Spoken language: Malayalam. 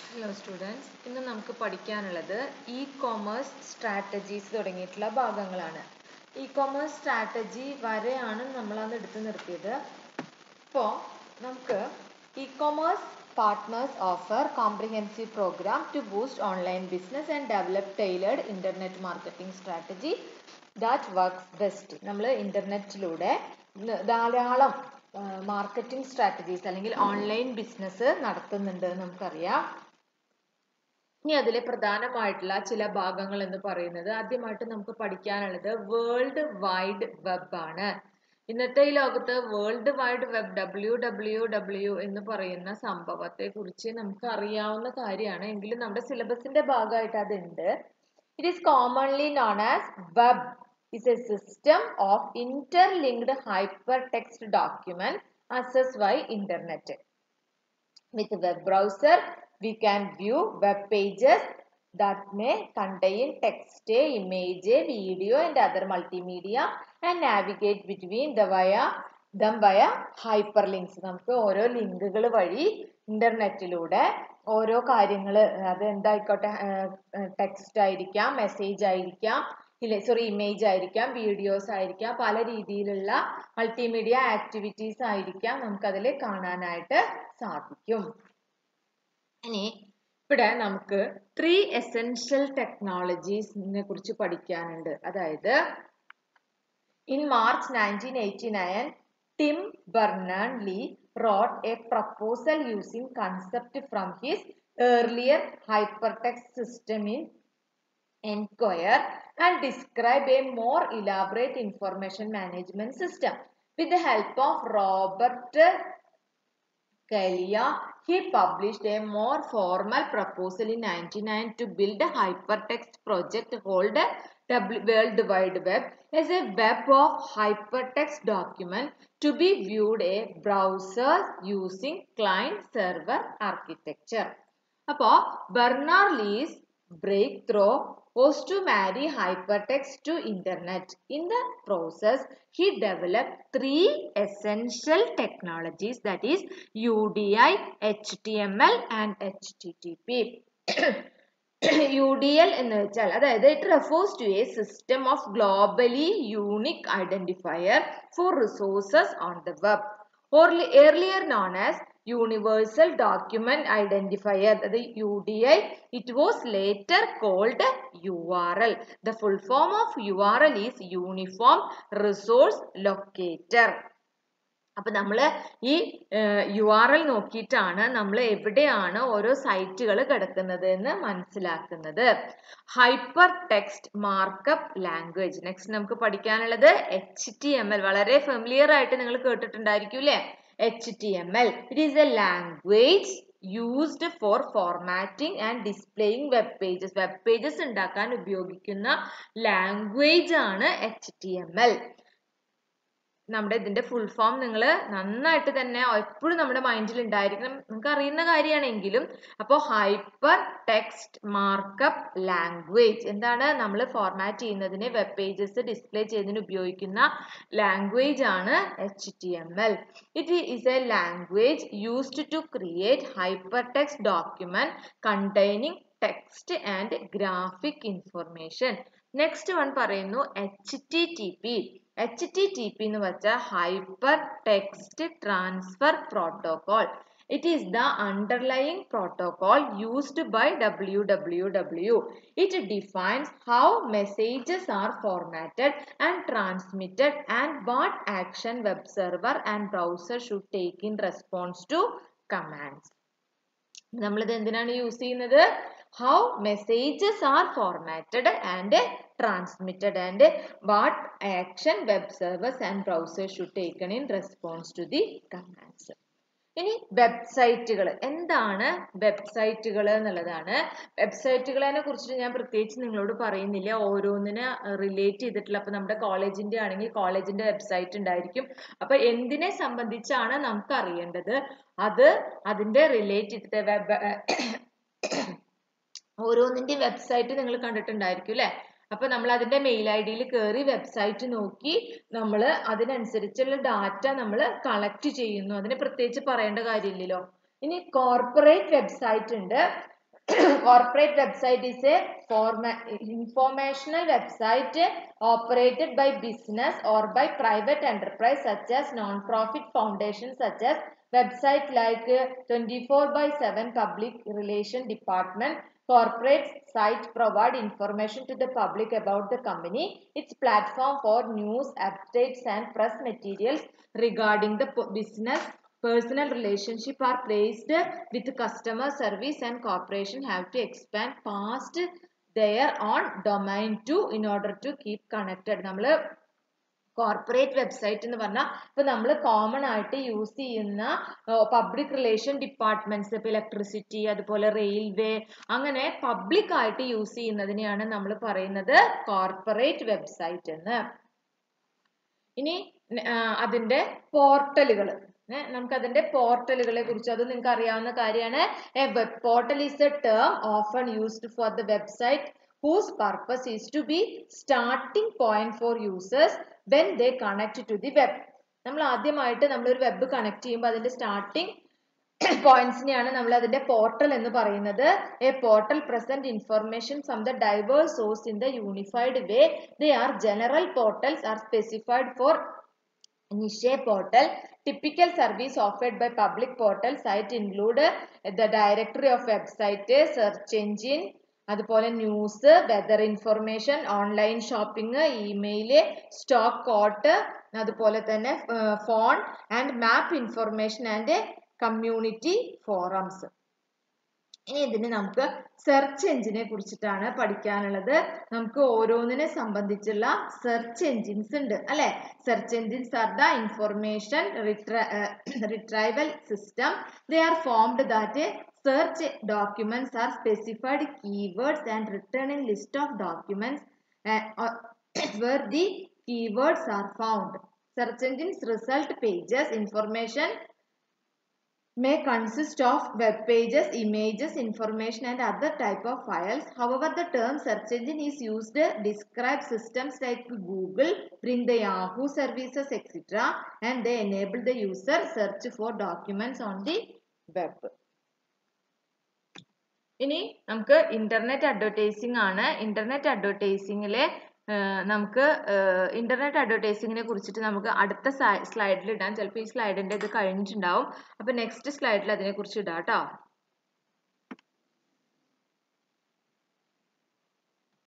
ഹലോ സ്റ്റുഡൻസ് ഇന്ന് നമുക്ക് പഠിക്കാനുള്ളത് ഇ കോമേഴ്സ് സ്ട്രാറ്റജീസ് തുടങ്ങിയിട്ടുള്ള ഭാഗങ്ങളാണ് ഇ കോമേഴ്സ് സ്ട്രാറ്റജി വരെയാണ് നമ്മൾ അന്ന് എടുത്തു നിർത്തിയത് ഇപ്പോൾ നമുക്ക് e commerce partners offer comprehensive program to boost online business and develop tailored internet marketing strategy that works best നമ്മൾ ഇന്റർനെറ്റിലൂടെ ധാരാളം മാർക്കറ്റിംഗ് സ്ട്രാറ്റജീസ് അല്ലെങ്കിൽ ഓൺലൈൻ ബിസിനസ് നടത്തുന്നുണ്ട് എന്ന് നമുക്കറിയാം ഇനി അതിലെ പ്രധാനമായിട്ടുള്ള ചില ഭാഗങ്ങൾ എന്ന് പറയുന്നത് ആദ്യമായിട്ട് നമുക്ക് പഠിക്കാനുള്ളത് വേൾഡ് വൈഡ് വെബ് ആണ് ഇന്നത്തെ ഈ ലോകത്ത് world wide web W W W എന്ന് പറയുന്ന സംഭവത്തെ കുറിച്ച് നമുക്ക് അറിയാവുന്ന കാര്യമാണ് എങ്കിലും നമ്മുടെ സിലബസിന്റെ ഭാഗമായിട്ട് അതുണ്ട് it is commonly known as web is a system of interlinked hypertext document accessed by internet. With web browser, we can view web pages that may contain text, image, video and other multimedia and navigate between the via them via hyperlinks. നമുക്ക് ഓരോ ലിങ്കുകൾ വഴി ഇന്റർനെറ്റിലൂടെ ഓരോ കാര്യങ്ങൾ അത് എന്തായിക്കോട്ടെ ടെക്സ്റ്റ് ആയിരിക്കാം മെസ്സേജ് ആയിരിക്കാം ഇല്ല സോറി ഇമേജ് ആയിരിക്കാം വീഡിയോസ് ആയിരിക്കാം പല രീതിയിലുള്ള മൾട്ടിമീഡിയ ആക്ടിവിറ്റീസ് ആയിരിക്കാം നമുക്കതിൽ കാണാനായിട്ട് സാധിക്കും ഇനി ഇവിടെ നമുക്ക് ത്രീ എസെൻഷ്യൽ ടെക്നോളജീസിനെ കുറിച്ച് പഠിക്കാനുണ്ട് അതായത് in March nineteen eighty nine Tim Berners Lee wrote a proposal using concept from his earlier hypertext system in Enquire and describe a more elaborate information management system. With the help of Robert Kalia, he published a more formal proposal in 1999 to build a hypertext project called World Wide Web as a web of hypertext document to be viewed a browser using client-server architecture. അപ്പോൾ Berners Lee's breakthrough was to marry hypertext to internet. In the process, he developed three essential technologies that is UDI, HTML and HTTP. UDL എന്ന് വെച്ചാൽ അതായത് it refers to a system of globally unique identifier for resources on the web earlier known as Universal Document Identifier, the UDI. It was later called URL. The full form of URL is Uniform Resource Locator. അപ്പൊ നമ്മൾ ഈ യു ആർ എൽ നോക്കിയിട്ടാണ് നമ്മൾ എവിടെയാണ് ഓരോ സൈറ്റുകൾ കിടക്കുന്നത് എന്ന് മനസ്സിലാക്കുന്നത് hyper text markup language next നമുക്ക് പഠിക്കാനുള്ളത് എച്ച് ടി എം എൽ വളരെ ഫെമിലിയർ ആയിട്ട് നിങ്ങൾ കേട്ടിട്ടുണ്ടായിരിക്കും അല്ലേ H T M L it is a language used for formatting and displaying web pages web pages ഉണ്ടാക്കാൻ ഉപയോഗിക്കുന്ന ലാംഗ്വേജ് ആണ് എച്ച് ടി എം എൽ നമ്മുടെ ഇതിന്റെ ഫുൾ ഫോം നിങ്ങൾ നന്നായിട്ട് തന്നെ എപ്പോഴും നമ്മുടെ മൈൻഡിൽ ഉണ്ടായിരിക്കണം നിങ്ങൾക്ക് അറിയുന്ന കാര്യമാണെങ്കിലും അപ്പോൾ ഹൈപ്പർ ടെക്സ്റ്റ് മാർക്കപ്പ് ലാംഗ്വേജ് എന്താണ് നമ്മൾ ഫോർമാറ്റ് ചെയ്യുന്നതിന് വെബ് പേജസ് ഡിസ്പ്ലേ ചെയ്യുന്നതിന് ഉപയോഗിക്കുന്ന ലാംഗ്വേജ് ആണ് H T M L it is a language used to create hyper text document containing text and graphic information next one പറയുന്നു H T T P H T T P എന്ന് വെച്ചാൽ hyper text transfer protocol it is the underlying protocol used by W W W it defines how messages are formatted and transmitted and what action web server and browser should take in response to commands നമ്മളിത് എന്തിനാണ് യൂസ് ചെയ്യുന്നത് how messages are formatted and transmitted and what action web servers and browsers should taken in response to the commands. ഇനി വെബ്സൈറ്റുകൾ എന്താണ് വെബ്സൈറ്റുകൾ എന്നുള്ളതാണ് വെബ്സൈറ്റുകളെ കുറിച്ചിട്ട് ഞാൻ പ്രത്യേകിച്ച് നിങ്ങളോട് പറയുന്നില്ല ഓരോന്നിനെ റിലേറ്റ് ചെയ്തിട്ടുള്ള അപ്പൊ നമ്മുടെ കോളേജിന്റെ ആണെങ്കിൽ കോളേജിന്റെ വെബ്സൈറ്റ് ഉണ്ടായിരിക്കും അപ്പൊ എന്തിനെ സംബന്ധിച്ചാണ് നമുക്ക് അറിയേണ്ടത് അത് അതിന്റെ റിലേറ്റ് ചെയ്തിട്ട് വെബ് ഓരോന്നിന്റെ വെബ്സൈറ്റ് നിങ്ങൾ കണ്ടിട്ടുണ്ടായിരിക്കും അല്ലെ അപ്പൊ നമ്മൾ അതിന്റെ മെയിൽ ഐ ഡിയിൽ കയറി വെബ്സൈറ്റ് നോക്കി നമ്മൾ അതിനനുസരിച്ചുള്ള ഡാറ്റ നമ്മൾ കളക്ട് ചെയ്യുന്നു അതിന് പ്രത്യേകിച്ച് പറയേണ്ട കാര്യമില്ലല്ലോ ഇനി കോർപ്പറേറ്റ് വെബ്സൈറ്റ് ഉണ്ട് corporate website is a forma informational website operated by business or by private enterprise such as non-profit foundations such as website like uh, 24 by 7 public relation department corporate site provide information to the public about the company its platform for news updates and press materials regarding the p- business personal relationship are placed with customer service and corporation have to expand past their own domain too in order to keep connected നമ്മൾ കോർപ്പറേറ്റ് വെബ്സൈറ്റ് എന്ന് പറഞ്ഞാൽ ഇപ്പൊ നമ്മൾ കോമൺ ആയിട്ട് യൂസ് ചെയ്യുന്ന പബ്ലിക് റിലേഷൻ ഡിപ്പാർട്ട്മെന്റ്സ് ഇപ്പൊ ഇലക്ട്രിസിറ്റി അതുപോലെ റെയിൽവേ അങ്ങനെ പബ്ലിക് ആയിട്ട് യൂസ് ചെയ്യുന്നതിനെയാണ് നമ്മൾ പറയുന്നത് കോർപ്പറേറ്റ് വെബ്സൈറ്റ് എന്ന് ഇനി ആ, അതിന്റെ പോർട്ടലുകൾ നമുക്ക് അതിന്റെ പോർട്ടലുകളെ കുറിച്ച് അത് നിങ്ങൾക്ക് അറിയാവുന്ന കാര്യമാണ് a web portal is a term often used for the website whose purpose is to be starting point for users when they connect to the web നമ്മൾ ആദ്യമായിട്ട് നമ്മളൊരു വെബ് കണക്ട് ചെയ്യുമ്പോൾ അതിന്റെ സ്റ്റാർട്ടിംഗ് പോയിന്റ്സിനെയാണ് നമ്മൾ അതിന്റെ പോർട്ടൽ എന്ന് പറയുന്നത് a portal present information from the diverse source in the unified way they are general portals are specified for niche portal typical service offered by public portal site include the directory of website search engine അതുപോലെ news weather information online shopping email stock quote അതുപോലെ തന്നെ phone and map information and community forums ഇനി ഇതിന് നമുക്ക് സെർച്ച് എഞ്ചിനെ കുറിച്ചിട്ടാണ് പഠിക്കാനുള്ളത് നമുക്ക് ഓരോന്നിനെ സംബന്ധിച്ചുള്ള സെർച്ച് എഞ്ചിൻസ് ഉണ്ട് അല്ലെ search engines are the information retrieval system they are formed that search documents are specified keywords and return in list of documents where the keywords are found. Search engines result pages information may consist of web pages, images, information and other type of files. However, the term search engine is used to describe systems like Google, bring the Yahoo services, etc. and they enable the user search for documents on the web. ഇനി നമുക്ക് ഇന്റർനെറ്റ് അഡ്വർടൈസിംഗ് ആണ് ഇന്റർനെറ്റ് അഡ്വർടൈസിംഗിലെ നമുക്ക് ഇന്റർനെറ്റ് അഡ്വർടൈസിങ്ങിനെ കുറിച്ചിട്ട് നമുക്ക് അടുത്ത സ്ലൈഡിൽ ഇടാം ചിലപ്പോൾ ഈ സ്ലൈഡിന്റെ ഇത് കഴിഞ്ഞിട്ടുണ്ടാവും അപ്പൊ നെക്സ്റ്റ് സ്ലൈഡിൽ അതിനെ കുറിച്ച് ഇടാം കേട്ടോ